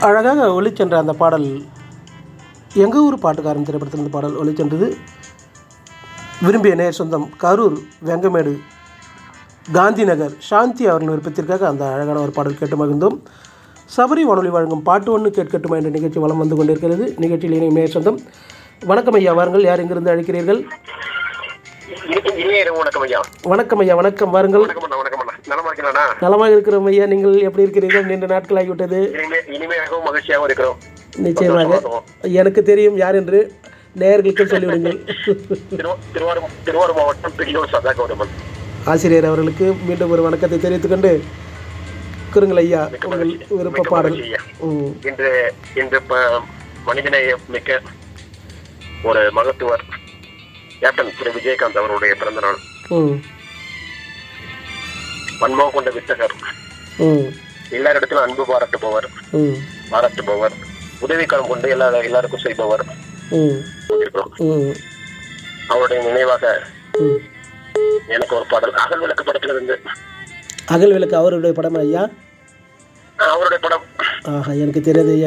அழகாக ஒளிச்சென்ற அந்த பாடல் எங்கள் ஊர் பாட்டுக்காரன் திரைப்படத்தில் இந்த பாடல் ஒளிச்சென்றது விரும்பிய நேர் சொந்தம் கரூர் வெங்கமேடு காந்தி நகர் சாந்தி அவர்கள் விருப்பத்திற்காக அந்த அழகான ஒரு பாடல் கேட்டு மகிழ்ந்தோம் சபரி வானொலி வழங்கும் பாட்டு ஒன்று கேட்கட்டுமா என்ற நிகழ்ச்சி வலம் வந்து கொண்டிருக்கிறது நிகழ்ச்சியில் இணையும் நேர் சொந்தம் வணக்கம் ஐயா வாருங்கள் யார் எங்கிருந்து அழைக்கிறீர்கள் இனி- இனிய இரவு வணக்கம் ஐயா வணக்கம் ஐயா வணக்கம் வாருங்கள் வணக்கம் அண்ணா வணக்கம் அண்ணா நலமா இருக்கீங்களா நலமாக இருக்கிறோம் ஐயா நீங்கள் எப்படி இருக்கிறீர்கள் நீண்ட நாட்கள் ஆகிவிட்டது இனிமே இனிமையாகவும் மகிழ்ச்சியாகவும் இருக்கிறோம் நிச்சயமாக எனக்கு தெரியும் யார் என்று நேயர்களுக்கு சொல்லிவிடுங்கள் திரு- திருவாரூர் திருவாரூர் மாவட்டம் பெரியோர் சதா கௌதமன் ஆசிரியர் அவர்களுக்கு மீண்டும் ஒரு வணக்கத்தை தெரிவித்துக் கொண்டு குறுங்கள் ஐயா உங்கள் விருப்ப மிக்க பாடல் மகிழ்ச்சி ஐயா. ம் இன்று இன்று ப- மனிதநேய மிக்க ஒரு மகத்துவர் கேப்டன் திரு விஜயகாந்த் அவருடைய பிறந்த நாள் ம் வன்மம் கொண்ட வித்தகர் ம் எல்லாரிடத்திலும் அன்பு பாராட்டுபவர் ம் பாராட்டுபவர் உதவிக்கரம் கொண்டு எல்லா எல்லாருக்கும் செய்பவர் ம் இருக்கிறோம் ம் அவருடைய நினைவாக ம் எனக்கு ஒரு பாடல் அகல் விளக்கு படத்துல இருந்து அகல் விளக்கு அவருடைய படம் ஐயா அவருடைய படம் ஆஹா எனக்கு தெரியாது ஐயா